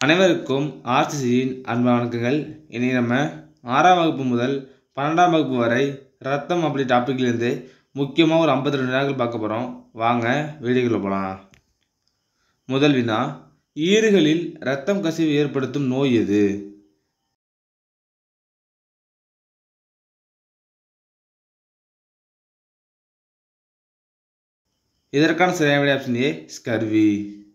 அனைவருக்கும் ஆர்சிசியின் அன்பு வணக்கங்கள் இனி நம்ம ஆறாம் வகுப்பு முதல் பன்னெண்டாம் வகுப்பு வரை ரத்தம் அப்படி டாப்பிக்லேருந்து முக்கியமாக ஒரு ஐம்பத்தி ரெண்டு வினாக்கள் பார்க்க போகிறோம் வாங்க வீடியோக்குள்ள போகலாம் முதல் வினா ஈறுகளில் இரத்தம் கசிவு ஏற்படுத்தும் நோய் எது இதற்கான சரியான விடை ஆப்ஷன் ஏ ஸ்கர்வி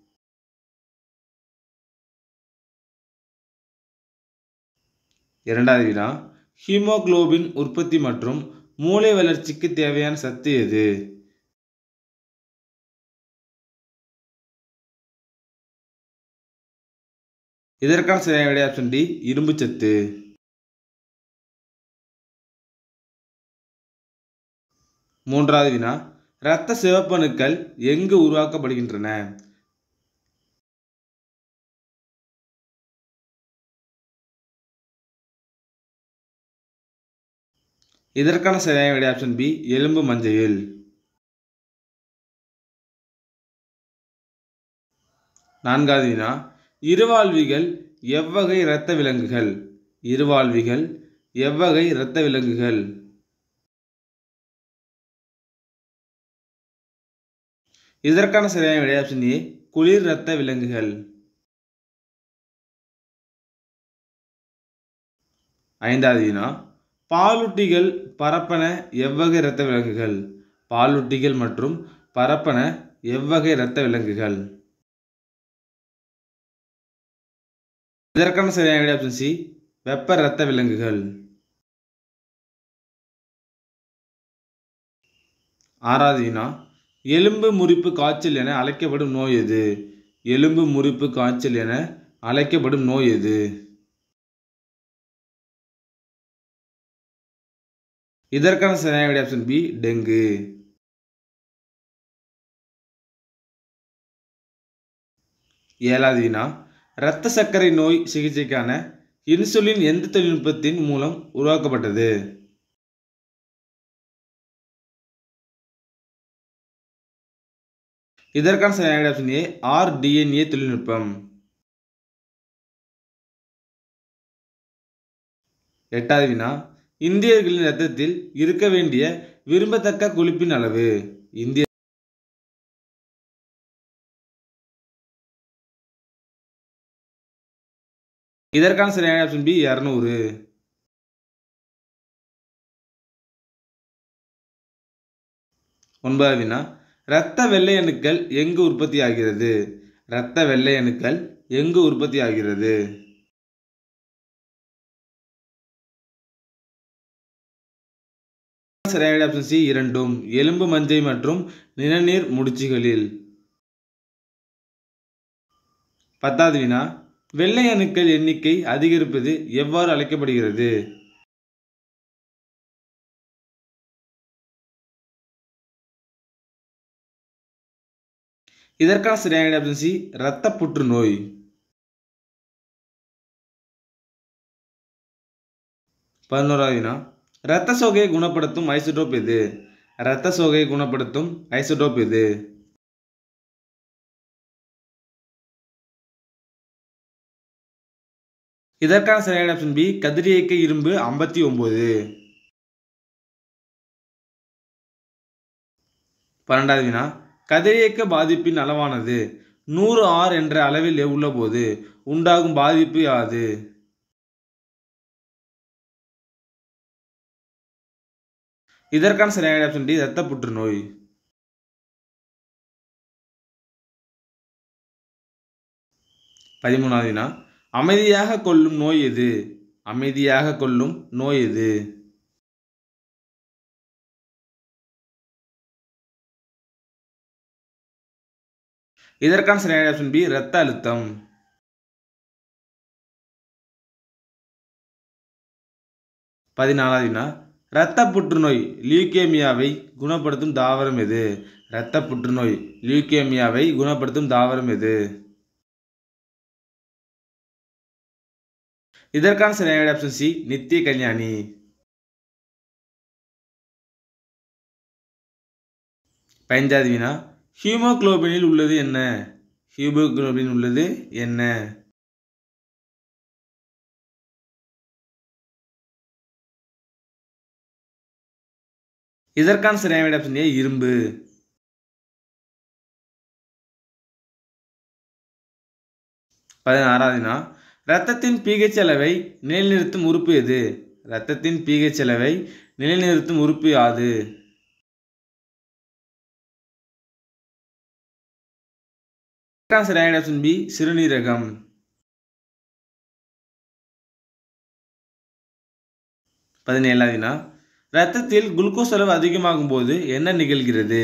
இரண்டாவது வினா ஹீமோகுளோபின் உற்பத்தி மற்றும் மூளை வளர்ச்சிக்கு தேவையான சத்து எது இதற்கான சரியான விடை ஆப்ஷன் டி இரும்பு சத்து மூன்றாவது வினா இரத்த சிவப்பணுக்கள் எங்கு உருவாக்கப்படுகின்றன இதற்கான சரியான விடை ஆப்ஷன் பி எலும்பு மஞ்சையில் நான்காவது வினா இருவாழ்விகள் எவ்வகை இரத்த விலங்குகள் இருவாழ்விகள் எவ்வகை இரத்த விலங்குகள் இதற்கான சரியான விடை ஆப்ஷன் ஏ குளிர் இரத்த விலங்குகள் ஐந்தாவது வினா பாலூட்டிகள் பரப்பன எவ்வகை இரத்த விலங்குகள் பாலூட்டிகள் மற்றும் பரப்பன எவ்வகை இரத்த விலங்குகள் இதற்கான சரியான விடை ஆப்ஷன் சி வெப்ப இரத்த விலங்குகள் ஆறாவது வினா எலும்பு முறிப்பு காய்ச்சல் என அழைக்கப்படும் நோய் எது எலும்பு முறிப்பு காய்ச்சல் என அழைக்கப்படும் நோய் எது இதற்கான சரியான விடை ஆப்ஷன் பி டெங்கு ஏழாவது வினா இரத்த சர்க்கரை நோய் சிகிச்சைக்கான இன்சுலின் எந்த தொழில்நுட்பத்தின் மூலம் உருவாக்கப்பட்டது இதற்கான சரியான ஆப்ஷன் ஏ ஆர் டிஎன்ஏ தொழில்நுட்பம் எட்டாவது வினா இந்தியர்களின் இரத்தத்தில் இருக்க வேண்டிய விரும்பத்தக்க கொழுப்பின் அளவு இந்திய இதற்கான சரியான ஆப்ஷன் பி இரநூறு ஒன்பதாவது வினா இரத்த வெள்ளை அணுக்கள் எங்கு உற்பத்தி ஆகிறது இரத்த வெள்ளை அணுக்கள் எங்கு உற்பத்தி ஆகிறது சரியான ஆப்ஷன் சி இரண்டும் எலும்பு மஞ்சை மற்றும் நிணநீர் முடிச்சுகளில் பத்தாவது வினா வெள்ளை அணுக்கள் எண்ணிக்கை அதிகரிப்பது எவ்வாறு அழைக்கப்படுகிறது இதற்கான சரியான ஆப்ஷன் சி இரத்த புற்றுநோய் பதினோராவது வினா இரத்த சோகையை குணப்படுத்தும் ஐசோடோப் எது இரத்த சோகையை குணப்படுத்தும் ஐசோடோப் எது இதற்கான சரியான ஆப்ஷன் பி கதிரியக்க இரும்பு ஐம்பத்தி ஒன்பது பன்னெண்டாவது வினா கதிரியக்க பாதிப்பின் அளவானது நூறு ஆர் என்ற அளவில் உள்ளபோது உண்டாகும் பாதிப்பு யாது இதற்கான சரியான ஆப்ஷன் டி இரத்த புற்றுநோய் பதிமூணாவது வினா அமைதியாக கொல்லும் நோய் எது அமைதியாக கொல்லும் நோய் எது இதற்கான சரியான ஆப்ஷன் பி இரத்த அழுத்தம் பதினாலாவது வினா இரத்த புற்றுநோய் லியூகேமியாவை குணப்படுத்தும் தாவரம் எது இரத்த புற்றுநோய் லியூகேமியாவை குணப்படுத்தும் தாவரம் எது இதற்கான சரியான ஆப்ஷன் சி நித்திய கல்யாணி பதினஞ்சாவது வினா ஹீமோகுளோபினில் உள்ளது என்ன ஹீமோகுளோபின் உள்ளது என்ன இதற்கான சரியான விடை ஆப்ஷன் ஏ இரும்பு பதினாறாவதுனா இரத்தத்தின் பிஹெச் அளவை நிலைநிறுத்தும் உறுப்பு எது இரத்தத்தின் பிஹெச் அளவை நிலைநிறுத்தும் உறுப்பு யாது சரியான ஆப்ஷன் பி சிறுநீரகம் பதினேழாவதுனா இரத்தத்தில் குளுக்கோஸ் அளவு அதிகமாகும் போது என்ன நிகழ்கிறது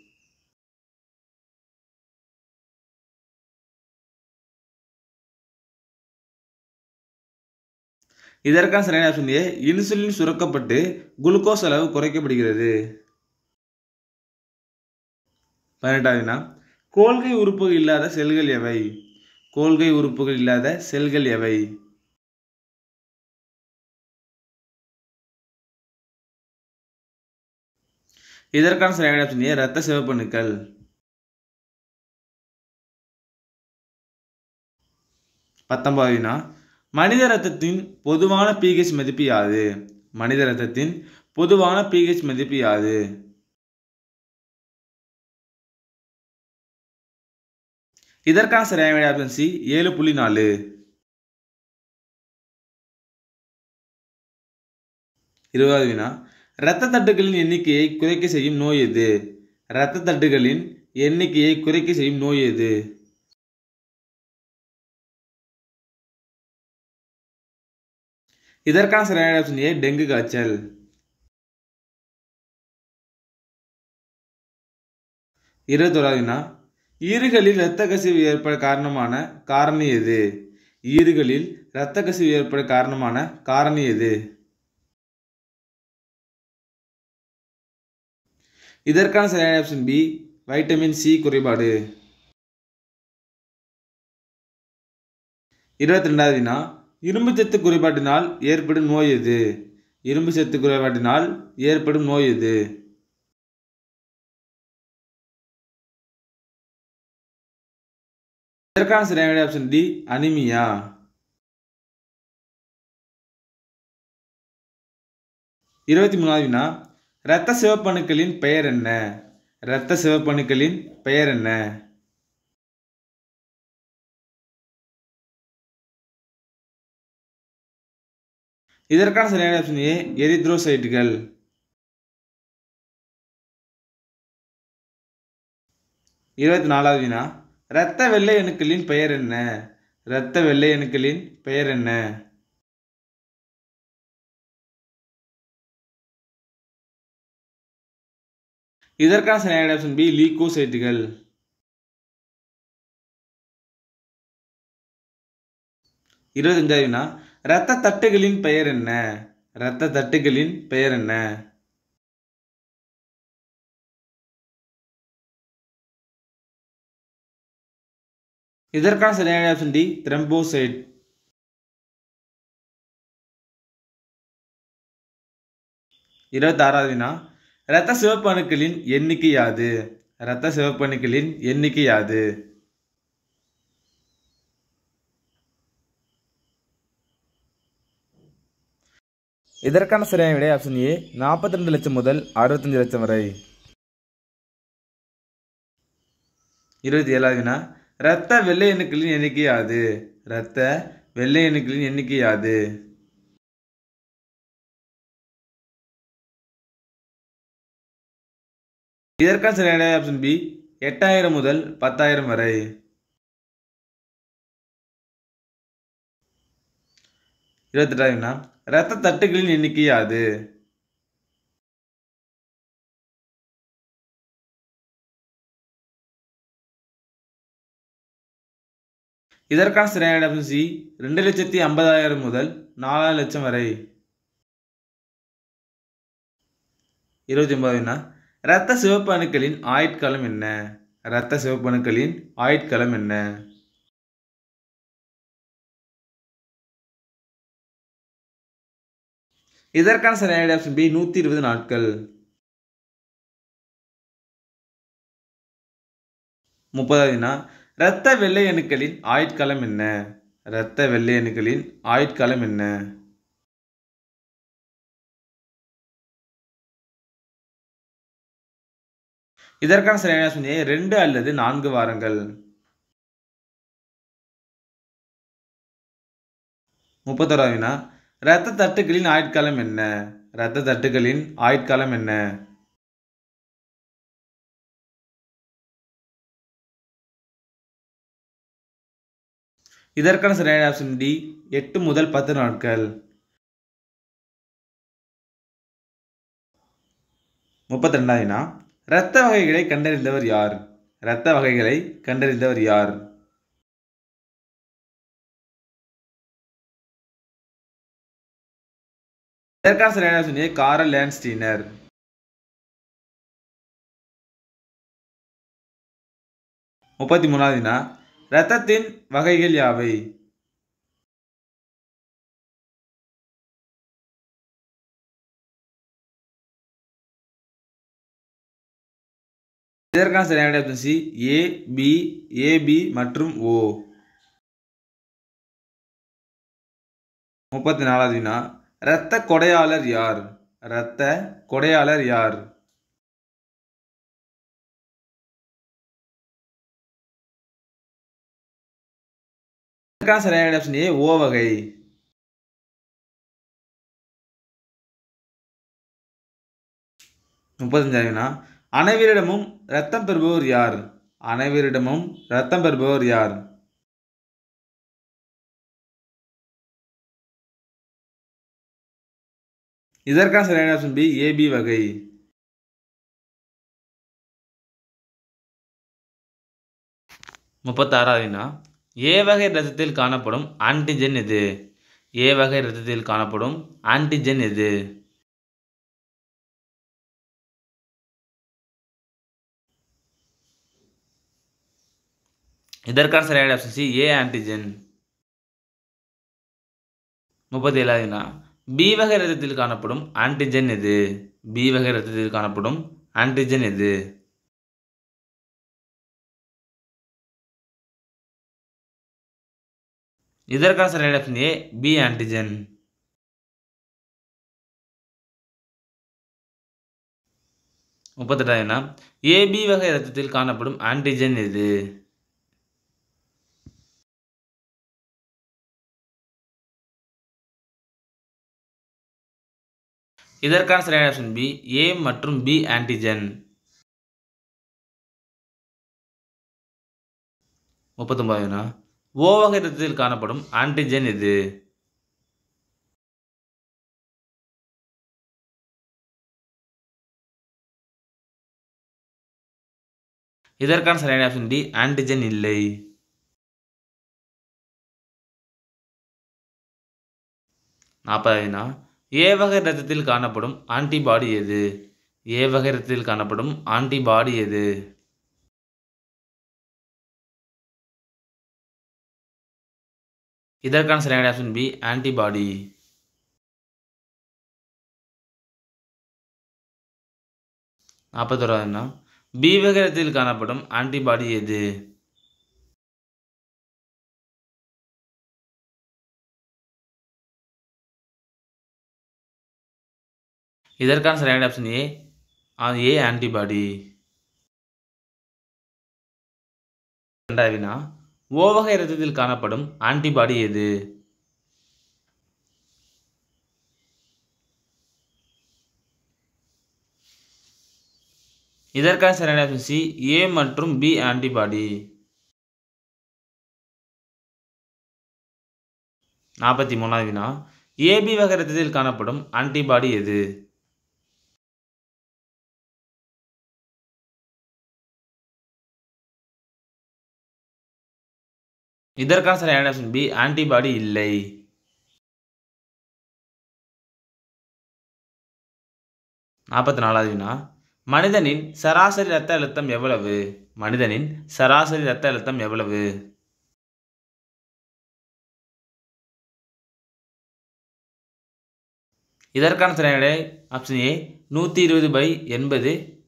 இதற்கான சரியான ஆப்ஷன் ஏ இன்சுலின் சுரக்கப்பட்டு குளுக்கோஸ் அளவு குறைக்கப்படுகிறது பதினெட்டாவதுனா கோல்கை உறுப்புகள் இல்லாத செல்கள் எவை கோல்கை உறுப்புகள் இல்லாத செல்கள் எவை இதற்கான சரியான ஆப்ஷன் ஏ இரத்த சிவப்பணுக்கள் பத்தொன்பதுனா மனித இரத்தத்தின் பொதுவான பிஹெச் மதிப்பு யாது மனித இரத்தத்தின் பொதுவான பிஹெச் மதிப்பு யாது இதற்கான சரியான விடை ஆப்ஷன் சி ஏழு புள்ளி நாலு இருபதாவது வினா இரத்த தட்டுகளின் எண்ணிக்கையை குறைக்க செய்யும் நோய் எது இரத்த தட்டுகளின் எண்ணிக்கையை குறைக்க செய்யும் நோய் எது இதற்கான சரியான ஆப்ஷன் ஏ டெங்கு காய்ச்சல் இருபத்தோராவதுனா ஈறுகளில் இரத்த கசிவு ஏற்பட காரணமான காரணி எது ஈறுகளில் இரத்த கசிவு ஏற்பட காரணமான காரணி எது இதற்கான சரியான ஆப்ஷன் பி வைட்டமின் சி குறைபாடு இருபத்தி ரெண்டாவது வினா இரும்பு சத்து குறைபாட்டினால் ஏற்படும் நோய் எது இரும்பு சத்து குறைபாட்டினால் ஏற்படும் நோய் எது இதற்கான சரியான ஆப்ஷன் டி அனிமியா இருபத்தி மூணாவது வினா இரத்த சிவப்பணுக்களின் பெயர் என்ன இரத்த சிவப்பணுக்களின் பெயர் என்ன இதற்கான சரியான ஆப்ஷன் ஏ எரித்ரோசைட்டுகள் இருபத்தி நாலாவது வினா இரத்த வெள்ளை அணுக்களின் பெயர் என்ன இரத்த வெள்ளை அணுக்களின் பெயர் என்ன இதற்கான சரியான ஆப்ஷன் பி லீகோசைட்டுகள் இருபத்தஞ்சாவது வினா இரத்த தட்டுகளின் பெயர் என்ன இரத்த தட்டுகளின் பெயர் என்ன இதற்கான சரியான ஆப்ஷன் டி த்ரெம்போசைட் இருபத்தாறாவது வினா இரத்த சிவப்பு அணுக்களின் எண்ணிக்கை யாது இரத்த சிவப்பு அணுக்களின் எண்ணிக்கை யாது இதற்கான சரியான விடை ஆப்ஷன் ஏ நாற்பத்தி ரெண்டு லட்சம் முதல் அறுபத்தஞ்சு லட்சம் வரை இருபத்தி ஏழாவது வினா இரத்த வெள்ளை அணுக்களின் எண்ணிக்கை யாது இரத்த வெள்ளை அணுக்களின் எண்ணிக்கை யாது இதற்கான சரியான ஆப்ஷன் பி எட்டாயிரம் முதல் பத்தாயிரம் வரை இருபத்தெட்டாவது வினா இரத்த தட்டுகளின் எண்ணிக்கை யாது இதற்கான சரியான ஆப்ஷன் சி ரெண்டு லட்சத்தி ஐம்பதாயிரம் முதல் நாலாயிரம் லட்சம் வரை இருபத்தி ஒன்பது வினா இரத்த சிவப்பு அணுக்களின் ஆயுட்காலம் என்ன இரத்த சிவப்பு அணுக்களின் ஆயுட்காலம் என்ன இதற்கான சரியான ஆப்ஷன் பி நூற்றி இருபது நாட்கள் முப்பதாவது வினா இரத்த வெள்ளை அணுக்களின் ஆயுட்காலம் என்ன இரத்த வெள்ளை அணுக்களின் ஆயுட்காலம் என்ன இதற்கான சரியான சொன்னியே ரெண்டு அல்லது நான்கு வாரங்கள் முப்பத்தோராவது வினா இரத்த தட்டுக்களின் ஆயுட்காலம் என்ன இரத்த தட்டுக்களின் ஆயுட்காலம் என்ன இதற்கான சரியான ஆப்ஷன் டி எட்டு முதல் பத்து நாட்கள் முப்பத்தி ரெண்டாவதுனா இரத்த வகைகளை கண்டறிந்தவர் யார் இரத்த வகைகளை கண்டறிந்தவர் யார் இதற்கான சரியான ஆப்ஷன் ஏ காரல் லேன்ஸ்டீனர் முப்பத்தி மூணாவதுனா இரத்தத்தின் வகைகள் யாவை இதற்கான சரியான option C A B AB மற்றும் ஓ முப்பத்தி நாலாவது வினா இரத்த கொடையாளர் யார் இரத்த கொடையாளர் யார் இதற்கான சரியான ஆப்ஷன் ஏ ஓ வகை முப்பத்தஞ்சாவது வினா அனைவரிடமும் ரத்தம் பெறுபவர் யார் அனைவரிடமும் ரத்தம் பெறுபவர் யார் இதற்கான சரியான ஆப்ஷன் பி ஏபி வகை முப்பத்தாறாவதுனா ஏ வகை இரத்தத்தில் காணப்படும் ஆன்டிஜென் எது ஏ வகை இரத்தத்தில் காணப்படும் ஆன்டிஜென் எது இதற்கான சரியான ஆப்ஷன் சி ஏ ஆன்டிஜென் முப்பத்தி ஏழாவதுனா பி வகை இரத்தத்தில் காணப்படும் ஆன்டிஜென் எது பி வகை இரத்தத்தில் காணப்படும் ஆன்டிஜென் எது இதற்கான சரியான ஆப்ஷன் ஏ பி ஆன்டிஜென் முப்பத்தெட்டாவதுனா ஏபி வகை இரத்தத்தில் காணப்படும் ஆன்டிஜென் எது இதற்கான சரியான ஆப்ஷன் பி ஏ மற்றும் பி ஆன்டிஜென் முப்பத்தொன்பதுனா ஓ வகை இரத்தத்தில் காணப்படும் ஆன்டிஜென் எது இதற்கான சரியான ஆப்ஷன் டி ஆன்டிஜென் இல்லை நாற்பதுனா ஏ வகை இரத்தத்தில் காணப்படும் ஆன்டிபாடி எது ஏ வகை இரத்தத்தில் காணப்படும் ஆன்டிபாடி எது இதற்கான சரியான ஆப்ஷன் பி ஆன்டிபாடி நாற்பத்தோராதுனா பி வகை இரத்தத்தில் காணப்படும் ஆன்டிபாடி எது இதற்கான சரியான ஆப்ஷன் ஏ ஏ ஆன்டிபாடி ரெண்டாவதுனா ஓ வகை இரத்தத்தில் காணப்படும் ஆன்டிபாடி எது இதற்கான சரியான ஆப்ஷன் சி ஏ மற்றும் பி ஆன்டிபாடி நாற்பத்தி மூணாவது வினா ஏபி வகை இரத்தத்தில் காணப்படும் ஆன்டிபாடி எது இதற்கான சரியான ஆப்ஷன் பி ஆன்டிபாடி இல்லை நாற்பத்தி நாலாவது வினா மனிதனின் சராசரி இரத்த அழுத்தம் எவ்வளவு மனிதனின் சராசரி இரத்த அழுத்தம் எவ்வளவு இதற்கான சரியான ஆப்ஷன் ஏ நூற்றி இருபது பை எண்பது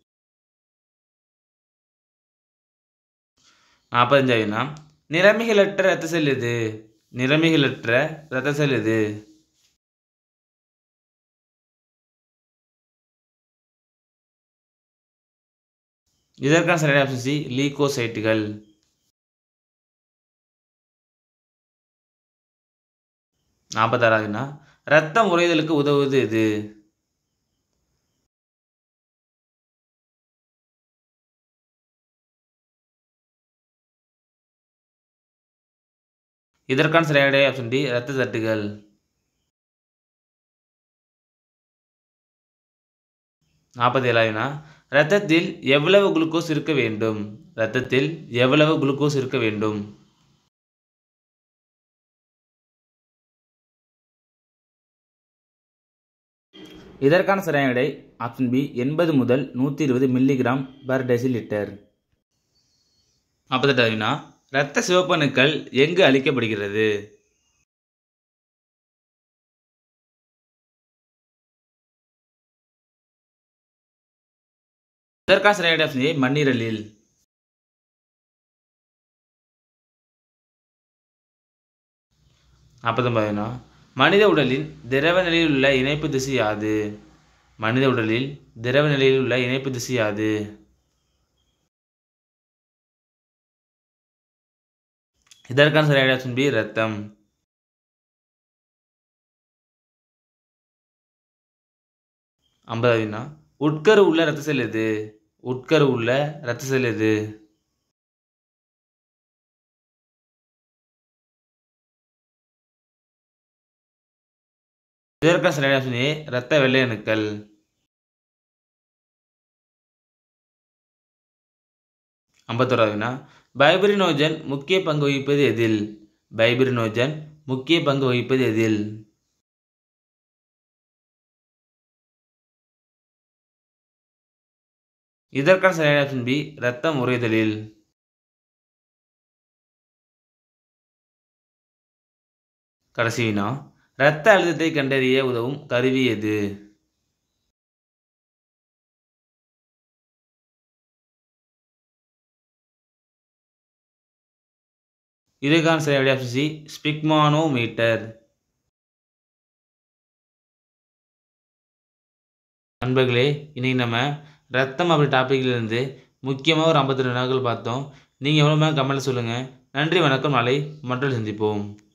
நாற்பத்தஞ்சாவதுனா நிறமிகளற்ற இரத்த செல் எது நிறமிகளற்ற இரத்த செல் எது இதற்கான சரியான ஆப்ஷன் சி லீகோசைட்டுகள் நாற்பத்தாறாவதுனா ரத்தம் உறைதலுக்கு உதவுவது எது இதற்கான சரியான ஆப்ஷன் டி இரத்த தட்டுகள் நாற்பத்தி ஏழாவதுனா இரத்தத்தில் எவ்வளவு குளுக்கோஸ் இருக்க வேண்டும் இரத்தத்தில் எவ்வளவு குளுக்கோஸ் இருக்க வேண்டும் இதற்கான சரியான விடை ஆப்ஷன் பி எண்பது முதல் நூற்றி இருபது மில்லிகிராம் பர் டெசிலிட்டர் நாற்பத்தெட்டாவதுனா இரத்த சிவப்பணுக்கள் எங்கு அளிக்கப்படுகிறது இதற்கான சரியான ஆப்ஷன் ஏ மண்ணீரலில் நாற்பத்தொன்பதுனா மனித உடலின் திரவ நிலையில் உள்ள இணைப்பு திசை யாது மனித உடலில் திரவ நிலையில் உள்ள இணைப்பு திசை யாது இதற்கான சரியான ஆப்ஷன் பி ரத்தம் ஐம்பதாவதுனா உட்கரு உள்ள ரத்த செல் எது உட்கரு உள்ள ரத்த செல் எது இதற்கான சரியான ஆப்ஷன் ஏ இரத்த வெள்ளை அணுக்கள் ஐம்பத்தோராவதுனா பைபிரினோஜன் முக்கிய பங்கு வகிப்பது எதில் பைபிரினோஜன் முக்கிய பங்கு வகிப்பது எதில் இதற்கான சரியான ஆப்ஷன் பி இரத்தம் உறைதலில் கடைசினா இரத்த அழுத்தத்தை கண்டறிய உதவும் கருவி எது இதற்கான சரியான ஆப்ஷன் சி ஸ்பிக்மானோமீட்டர் நண்பர்களே இன்னைக்கு நம்ம ரத்தம் அப்படி டாப்பிக்லேருந்து முக்கியமாக ஒரு ஐம்பத்தி ரெண்டு நாட்கள் பார்த்தோம் நீங்கள் எவ்வளோ மேலே கமெண்ட்டில் சொல்லுங்கள் நன்றி வணக்கம் நாளை மற்றொரு சந்திப்போம்